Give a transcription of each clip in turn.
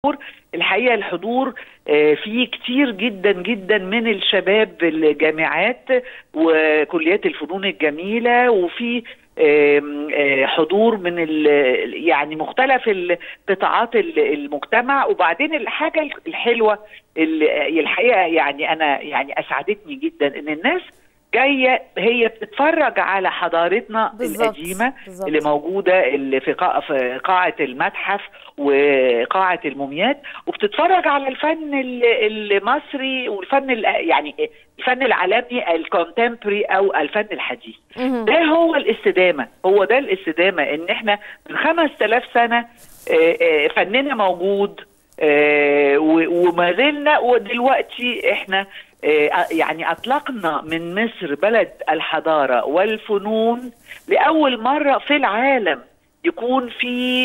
الحقيقه الحضور فيه كتير جدا جدا من الشباب الجامعات وكليات الفنون الجميله وفي حضور من يعني مختلف القطاعات المجتمع وبعدين الحاجه الحلوه اللي الحقيقه يعني انا يعني اسعدتني جدا ان الناس جايه هي بتتفرج على حضارتنا بالزبط. القديمه بالزبط. اللي موجوده اللي في في قاعه المتحف وقاعه الموميات وبتتفرج على الفن المصري والفن يعني الفن العالمي الكونتمبري او الفن الحديث ده هو الاستدامه هو ده الاستدامه ان احنا من 5000 سنه فننا موجود وما زلنا ودلوقتي احنا يعني اطلقنا من مصر بلد الحضاره والفنون لاول مره في العالم يكون في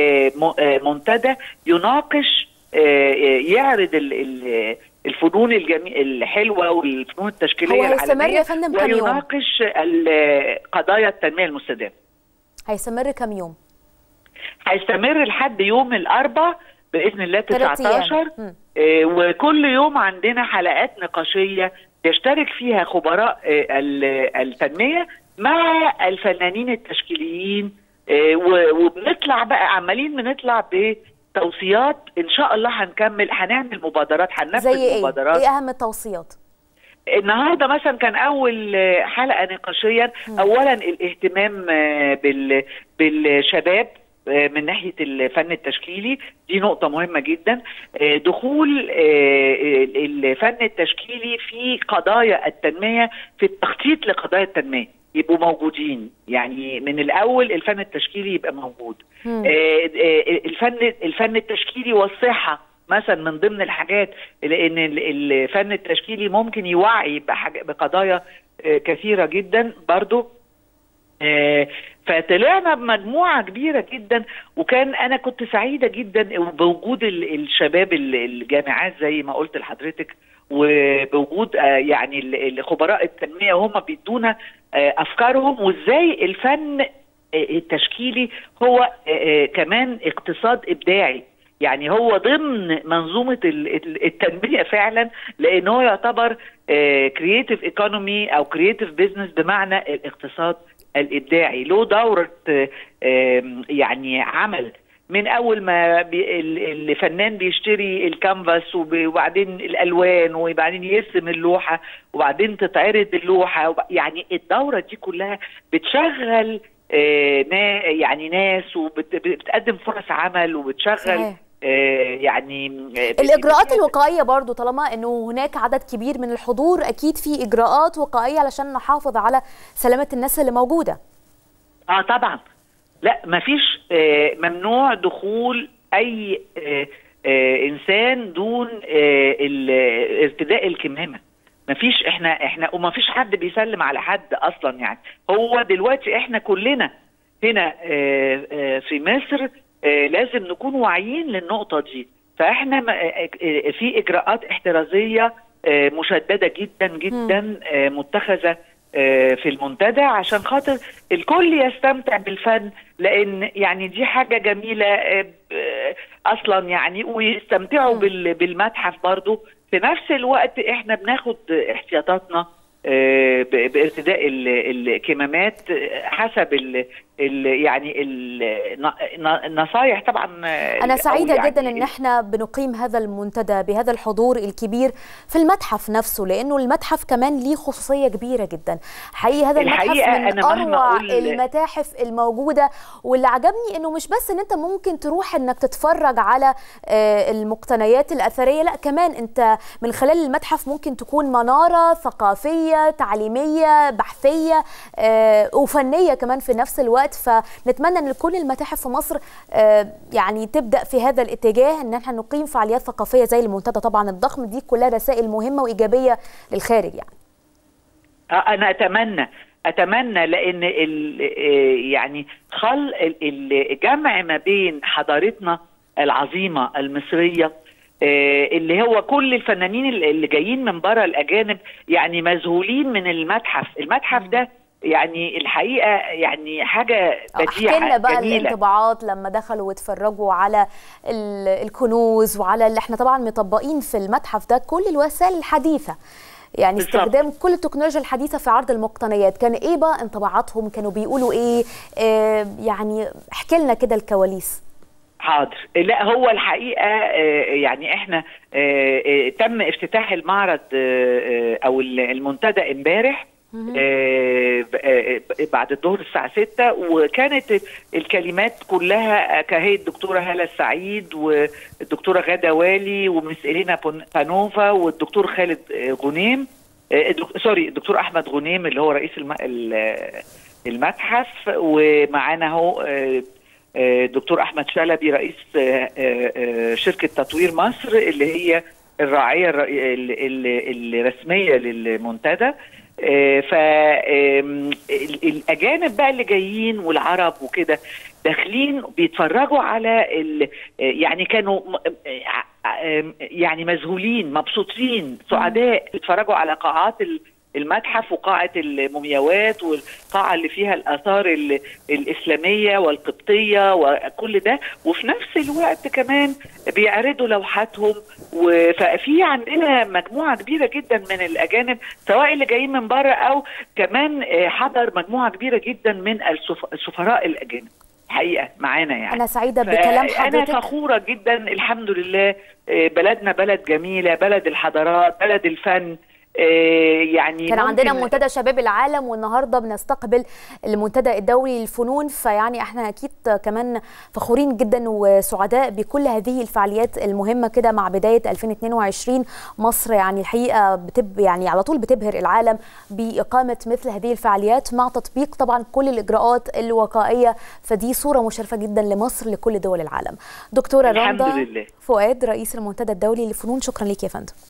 منتدى يناقش يعرض الفنون الجميل الحلوه والفنون التشكيليه هو هيستمر يا فندم كم يوم؟ ويناقش قضايا التنميه المستدامه هيستمر كم يوم؟ هيستمر لحد يوم الاربعاء باذن الله 19 آه وكل يوم عندنا حلقات نقاشيه يشترك فيها خبراء آه التنميه مع الفنانين التشكيليين آه وبنطلع بقى عمالين بنطلع بتوصيات ان شاء الله هنكمل هنعمل مبادرات هننفذ زي مبادرات ايه؟ ايه اهم التوصيات؟ النهارده مثلا كان اول حلقه نقاشيه اولا الاهتمام بال بالشباب من ناحيه الفن التشكيلي دي نقطه مهمه جدا دخول الفن التشكيلي في قضايا التنميه في التخطيط لقضايا التنميه يبقوا موجودين يعني من الاول الفن التشكيلي يبقى موجود الفن الفن التشكيلي والصحه مثلا من ضمن الحاجات لان الفن التشكيلي ممكن يوعي بقضايا كثيره جدا برضو فطلعنا بمجموعه كبيره جدا وكان انا كنت سعيده جدا بوجود الشباب الجامعات زي ما قلت لحضرتك وبوجود يعني خبراء التنميه وهم بيدونا افكارهم وازاي الفن التشكيلي هو كمان اقتصاد ابداعي يعني هو ضمن منظومه التنميه فعلا لان هو يعتبر كرييتيف ايكونومي او كرييتيف بزنس بمعنى الاقتصاد الابداعي له دوره يعني عمل من اول ما بي الفنان بيشتري الكانفاس وبعدين الالوان وبعدين يرسم اللوحه وبعدين تتعرض اللوحه يعني الدوره دي كلها بتشغل يعني ناس وبتقدم فرص عمل وبتشغل صحيح. يعني الاجراءات الوقائيه برضو طالما انه هناك عدد كبير من الحضور اكيد في اجراءات وقائيه علشان نحافظ على سلامه الناس اللي موجوده اه طبعا لا مفيش ممنوع دخول اي انسان دون ارتداء الكمامه مفيش احنا احنا ومفيش حد بيسلم على حد اصلا يعني هو دلوقتي احنا كلنا هنا في مصر لازم نكون واعيين للنقطه دي فاحنا في اجراءات احترازيه مشدده جدا جدا متخذه في المنتدى عشان خاطر الكل يستمتع بالفن لان يعني دي حاجه جميله اصلا يعني ويستمتعوا بالمتحف برضو في نفس الوقت احنا بناخد احتياطاتنا بارتداء الكمامات حسب ال ال يعني النصايح طبعا انا سعيده يعني جدا ان احنا بنقيم هذا المنتدى بهذا الحضور الكبير في المتحف نفسه لانه المتحف كمان ليه خصوصيه كبيره جدا حقيقي هذا المتحف من اروع المتاحف الموجوده واللي عجبني انه مش بس ان انت ممكن تروح انك تتفرج على المقتنيات الاثريه لا كمان انت من خلال المتحف ممكن تكون مناره ثقافيه تعليميه بحثيه وفنيه كمان في نفس الوقت فنتمنى ان كل المتاحف في مصر يعني تبدا في هذا الاتجاه ان احنا نقيم فعاليات ثقافيه زي المنتدى طبعا الضخم دي كلها رسائل مهمه وايجابيه للخارج يعني انا اتمنى اتمنى لان يعني خل الجمع ما بين حضارتنا العظيمه المصريه اللي هو كل الفنانين اللي جايين من بره الاجانب يعني مذهولين من المتحف المتحف ده يعني الحقيقه يعني حاجه بديعه احكي لنا بقى جميلة. الانطباعات لما دخلوا واتفرجوا على الكنوز وعلى اللي احنا طبعا مطبقين في المتحف ده كل الوسائل الحديثه يعني بالزبط. استخدام كل التكنولوجيا الحديثه في عرض المقتنيات كان ايه بقى انطباعاتهم كانوا بيقولوا ايه آه يعني احكي لنا كده الكواليس حاضر لا هو الحقيقه يعني احنا تم افتتاح المعرض او المنتدى امبارح بعد الظهر الساعة 6 وكانت الكلمات كلها كهي الدكتورة هالة السعيد والدكتورة غادة والي ومس إلينا بانوفا والدكتور خالد غنيم سوري الدكتور أحمد غنيم اللي هو رئيس المتحف ومعانا هو الدكتور أحمد شلبي رئيس شركة تطوير مصر اللي هي الراعية الرسمية للمنتدى فالاجانب بقى اللي جايين والعرب وكده داخلين بيتفرجوا على يعني كانوا يعني مذهولين مبسوطين سعداء بيتفرجوا على قاعات المتحف وقاعة المومياوات والقاعة اللي فيها الآثار الإسلامية والقبطية وكل ده وفي نفس الوقت كمان بيعرضوا لوحاتهم ففي عندنا مجموعة كبيرة جدا من الأجانب سواء اللي جايين من بره أو كمان حضر مجموعة كبيرة جدا من السفراء الأجانب حقيقه معانا يعني انا سعيده بكلام حضرتك انا فخوره جدا الحمد لله بلدنا بلد جميله بلد الحضارات بلد الفن يعني كان عندنا منتدى شباب العالم والنهارده بنستقبل المنتدى الدولي للفنون فيعني احنا اكيد كمان فخورين جدا وسعداء بكل هذه الفعاليات المهمه كده مع بدايه 2022 مصر يعني الحقيقه بتب يعني على طول بتبهر العالم باقامه مثل هذه الفعاليات مع تطبيق طبعا كل الاجراءات الوقائيه فدي صوره مشرفه جدا لمصر لكل دول العالم دكتوره رندا فؤاد رئيس المنتدى الدولي للفنون شكرا لك يا فندم